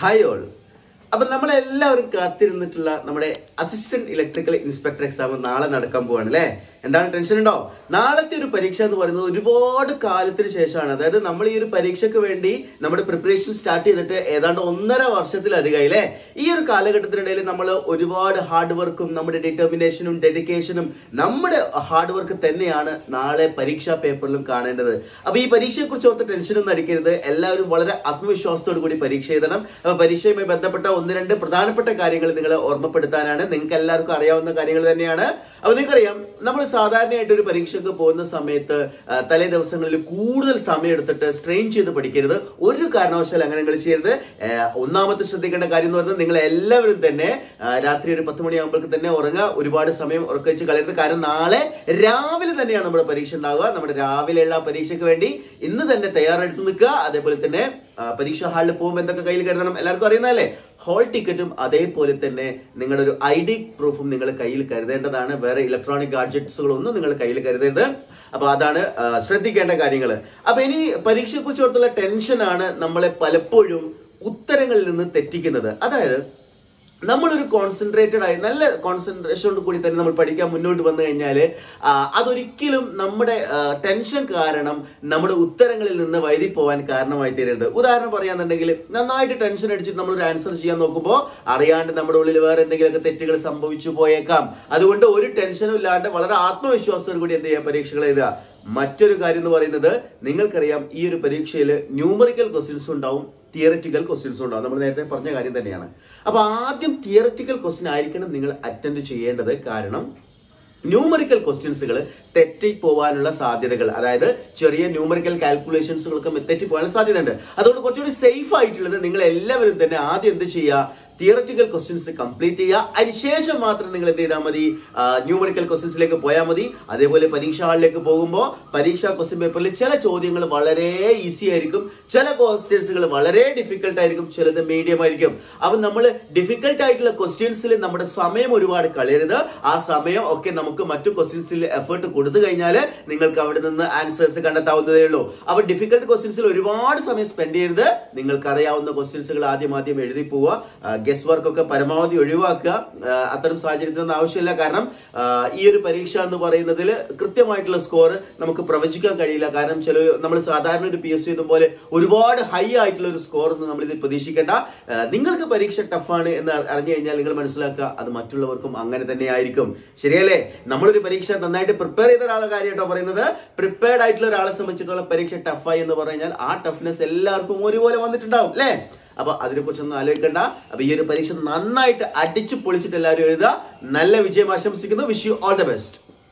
hi all അപ്പൊ നമ്മളെല്ലാവരും കാത്തിരുന്നിട്ടുള്ള നമ്മുടെ അസിസ്റ്റന്റ് ഇലക്ട്രിക്കൽ ഇൻസ്പെക്ടർ എക്സാം നാളെ നടക്കാൻ പോവാണ് അല്ലേ എന്താണ് ടെൻഷൻ ഉണ്ടോ നാളത്തെ ഒരു പരീക്ഷ എന്ന് പറയുന്നത് ഒരുപാട് കാലത്തിന് ശേഷമാണ് അതായത് നമ്മൾ ഈ ഒരു പരീക്ഷയ്ക്ക് വേണ്ടി നമ്മുടെ പ്രിപ്പറേഷൻ സ്റ്റാർട്ട് ചെയ്തിട്ട് ഏതാണ്ട് ഒന്നര വർഷത്തിലധികമായി അല്ലേ ഈ ഒരു കാലഘട്ടത്തിനിടയിൽ നമ്മൾ ഒരുപാട് ഹാർഡ് വർക്കും നമ്മുടെ ഡിറ്റർമിനേഷനും ഡെഡിക്കേഷനും നമ്മുടെ ഹാർഡ് വർക്ക് തന്നെയാണ് നാളെ പരീക്ഷാ പേപ്പറിലും കാണേണ്ടത് അപ്പൊ ഈ പരീക്ഷയെ കുറിച്ച് ഓർത്ത് ടെൻഷനൊന്നും അടിക്കരുത് എല്ലാവരും വളരെ ആത്മവിശ്വാസത്തോടു കൂടി പരീക്ഷ എഴുതണം അപ്പൊ പരീക്ഷയുമായി ബന്ധപ്പെട്ട ഒന്ന് രണ്ട് പ്രധാനപ്പെട്ട കാര്യങ്ങൾ നിങ്ങളെ ഓർമ്മപ്പെടുത്താനാണ് നിങ്ങൾക്ക് എല്ലാവർക്കും അറിയാവുന്ന കാര്യങ്ങൾ തന്നെയാണ് അപ്പൊ നിങ്ങൾക്കറിയാം നമ്മൾ സാധാരണയായിട്ട് ഒരു പരീക്ഷയ്ക്ക് പോകുന്ന സമയത്ത് ആ, തലേ ദിവസങ്ങളിൽ കൂടുതൽ സമയം എടുത്തിട്ട് സ്ട്രെയിൻ ചെയ്ത് പഠിക്കരുത് ഒരു കാരണവശാലും അങ്ങനെ നിങ്ങൾ ചെയ്യരുത് ആ, ഒന്നാമത്തെ ശ്രദ്ധിക്കേണ്ട കാര്യം എന്ന് പറയുന്നത് നിങ്ങൾ എല്ലാവരും തന്നെ ആ, രാത്രി ഒരു പത്ത് മണിയാകുമ്പോഴേക്ക് തന്നെ ഉറങ്ങുക ഒരുപാട് സമയം ഉറക്കിച്ച് കളയരുത് കാരണം നാളെ രാവിലെ തന്നെയാണ് നമ്മുടെ പരീക്ഷ ഉണ്ടാവുക നമ്മുടെ രാവിലെയുള്ള ആ പരീക്ഷയ്ക്ക് വേണ്ടി ഇന്ന് തന്നെ തയ്യാറെടുത്ത് നിൽക്കുക അതേപോലെ തന്നെ ആ, പരീക്ഷാ ഹാളിൽ പോകുമ്പോൾ എന്തൊക്കെ കയ്യിൽ കരുതണം എല്ലാവർക്കും അറിയുന്നതല്ലേ ഹോൾ ടിക്കറ്റും അതേപോലെ തന്നെ നിങ്ങളുടെ ഒരു ഐ ഡി പ്രൂഫും നിങ്ങൾ കയ്യിൽ കരുതേണ്ടതാണ് വേറെ ഇലക്ട്രോണിക് ഗാഡ്ജറ്റ്സുകളൊന്നും നിങ്ങൾ കയ്യിൽ കരുതരുത് അപ്പൊ അതാണ് ആ, ശ്രദ്ധിക്കേണ്ട കാര്യങ്ങൾ അപ്പൊ ഇനി പരീക്ഷയെ കുറിച്ച് ഓർത്തുള്ള ടെൻഷനാണ് നമ്മളെ പലപ്പോഴും ഉത്തരങ്ങളിൽ നിന്ന് തെറ്റിക്കുന്നത് അതായത് നമ്മളൊരു കോൺസെൻട്രേറ്റഡ് ആയി നല്ല കോൺസെൻട്രേഷനോട് കൂടി തന്നെ നമ്മൾ പഠിക്കാൻ മുന്നോട്ട് വന്നു കഴിഞ്ഞാൽ അതൊരിക്കലും നമ്മുടെ ടെൻഷൻ കാരണം നമ്മുടെ ഉത്തരങ്ങളിൽ നിന്ന് വഴുതി പോകാൻ കാരണമായി തീരരുത് ഉദാഹരണം പറയാന്നുണ്ടെങ്കിൽ നന്നായിട്ട് ടെൻഷൻ അടിച്ചിട്ട് നമ്മൾ ഒരു ആൻസർ ചെയ്യാൻ നോക്കുമ്പോൾ അറിയാണ്ട് നമ്മുടെ ഉള്ളിൽ വേറെ എന്തെങ്കിലുമൊക്കെ തെറ്റുകൾ സംഭവിച്ചു പോയേക്കാം അതുകൊണ്ട് ഒരു ടെൻഷനും ഇല്ലാണ്ട് വളരെ ആത്മവിശ്വാസത്തോടു കൂടി എന്ത് ചെയ്യാം പരീക്ഷകൾ എഴുതുക മറ്റൊരു കാര്യം എന്ന് പറയുന്നത് നിങ്ങൾക്കറിയാം ഈ ഒരു പരീക്ഷയിൽ ന്യൂമറിക്കൽ ക്വസ്റ്റ്യൻസ് ഉണ്ടാവും തിയററ്റിക്കൽ ക്വസ്റ്റ്യൻസ് ഉണ്ടാവും നമ്മൾ നേരത്തെ പറഞ്ഞ കാര്യം തന്നെയാണ് അപ്പൊ ആദ്യം തിയററ്റിക്കൽ ക്വസ്റ്റ്യൻ ആയിരിക്കണം നിങ്ങൾ അറ്റൻഡ് ചെയ്യേണ്ടത് കാരണം ന്യൂമറിക്കൽ ക്വസ്റ്റ്യൻസുകൾ തെറ്റിപ്പോവാനുള്ള സാധ്യതകൾ അതായത് ചെറിയ ന്യൂമറിക്കൽ കാൽക്കുലേഷൻസുകൾക്ക് തെറ്റിപ്പോകാനുള്ള സാധ്യതയുണ്ട് അതുകൊണ്ട് കുറച്ചുകൂടി സേഫ് ആയിട്ടുള്ളത് നിങ്ങൾ എല്ലാവരും തന്നെ ആദ്യം എന്ത് ചെയ്യുക തിയററ്റിക്കൽ ക്വസ്റ്റ്യൻസ് കംപ്ലീറ്റ് ചെയ്യുക അതിനുശേഷം മാത്രം നിങ്ങൾ എന്ത് ചെയ്താൽ മതി ന്യൂമറിക്കൽ ക്വസ്റ്റ്യൻസിലേക്ക് പോയാൽ മതി അതേപോലെ പരീക്ഷാ ഹാളിലേക്ക് പോകുമ്പോൾ പരീക്ഷാ ക്വസ്റ്റ്യൻ പേപ്പറിൽ ചില ചോദ്യങ്ങൾ വളരെ ഈസി ആയിരിക്കും ചില ക്വസ്റ്റ്യൻസുകൾ വളരെ ഡിഫിക്കൽട്ട് ആയിരിക്കും ചിലത് മീഡിയം ആയിരിക്കും അപ്പൊ നമ്മൾ ഡിഫിക്കൽട്ട് ആയിട്ടുള്ള ക്വസ്റ്റ്യൻസിൽ നമ്മുടെ സമയം ഒരുപാട് കളയരുത് ആ സമയം ഒക്കെ നമുക്ക് മറ്റു ക്വസ്റ്റ്യൻസിൽ എഫേർട്ട് കൊടുത്തു കഴിഞ്ഞാൽ നിങ്ങൾക്ക് അവിടെ നിന്ന് ആൻസേഴ്സ് കണ്ടെത്താവുന്നതേ ഉള്ളൂ അപ്പൊ ഡിഫിക്കൽട്ട് ക്വസ്റ്റ്യൻസിൽ ഒരുപാട് സമയം സ്പെൻഡ് ചെയ്യരുത് നിങ്ങൾക്ക് അറിയാവുന്ന ക്വസ്റ്റ്യൻസുകൾ ആദ്യം ആദ്യം എഴുതി പോവുക ഗസ് വർക്ക് ഒക്കെ പരമാവധി ഒഴിവാക്കുക ആ, അത്തരം സാഹചര്യത്തിനൊന്നും ആവശ്യമില്ല കാരണം ആ, ഈ ഒരു പരീക്ഷ എന്ന് പറയുന്നതിൽ കൃത്യമായിട്ടുള്ള സ്കോർ നമുക്ക് പ്രവചിക്കാൻ കഴിയില്ല കാരണം ചില നമ്മൾ സാധാരണ ഒരു പി എസ് സി പോലെ ഒരുപാട് ഹൈ ആയിട്ടുള്ള ഒരു സ്കോർ ഒന്നും നമ്മൾ ഇതിൽ പ്രതീക്ഷിക്കേണ്ട ആ, നിങ്ങൾക്ക് പരീക്ഷ ടഫാണ് എന്ന് അറിഞ്ഞു കഴിഞ്ഞാൽ നിങ്ങൾ മനസ്സിലാക്കുക അത് മറ്റുള്ളവർക്കും അങ്ങനെ തന്നെ ആയിരിക്കും ശരിയല്ലേ നമ്മളൊരു പരീക്ഷ നന്നായിട്ട് പ്രിപ്പയർ ചെയ്ത ഒരാളെ കാര്യമായിട്ടോ പറയുന്നത് പ്രിപ്പയർഡ് ആയിട്ടുള്ള ഒരാളെ സംബന്ധിച്ചിടത്തോളം പരീക്ഷ ടഫായി എന്ന് പറഞ്ഞാൽ ആ ടഫ്നെസ് എല്ലാവർക്കും ഒരുപോലെ വന്നിട്ടുണ്ടാവും അല്ലേ അപ്പൊ അതിനെ കുറിച്ചൊന്നും ആലോചിക്കണ്ട അപ്പൊ ഈ ഒരു പരീക്ഷ നന്നായിട്ട് അടിച്ചു പൊളിച്ചിട്ട് എല്ലാവരും എഴുതുക നല്ല വിജയം ആശംസിക്കുന്നു wish you all the best